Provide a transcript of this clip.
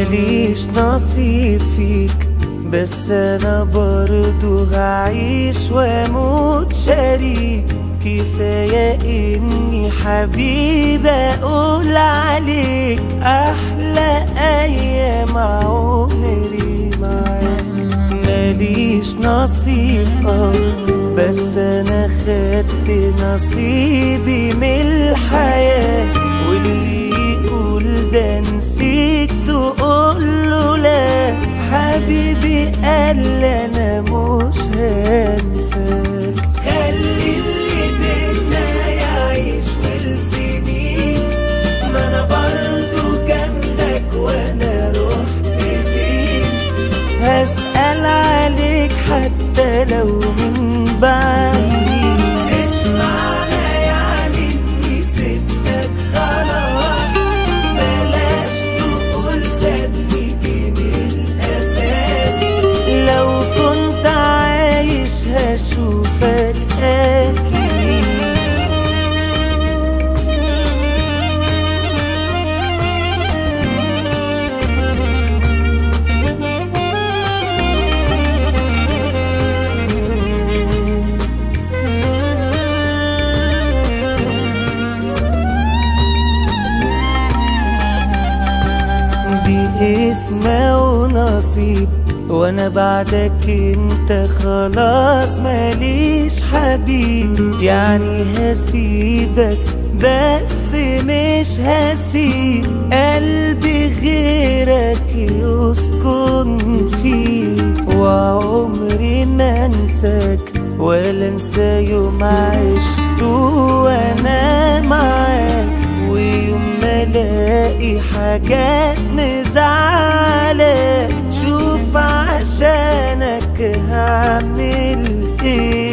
ماليش نصيب فيك بس انا برضو هعيش واموت شريك كفاية اني حبيب اقول عليك احلى ايام عمري معاك ماليش نصيب اه بس انا خدت نصيبي من الحياة واللي يقول ده نسيك تقول له لا حبيبي قال انا مش هنساك خلي اللي بينا يعيش والسنين ما انا برضو جنبك وانا رحت فين هسأل عليك حتى لو من بعيد مش معنى يعني اني سبتك خلاص بلاش تقول سابني من الاساس لو كنت عايش هشوفك اكيد دي اسمه ونصيب وانا بعدك انت خلاص ماليش حبيب يعني هسيبك بس مش هسيب قلبي غيرك يسكن فيه وعمري ما انساك ولا انسى يوم عشته وانا معاك ويوم ما الاقي حاجات مزعلك شوف عشانك هعمل ايه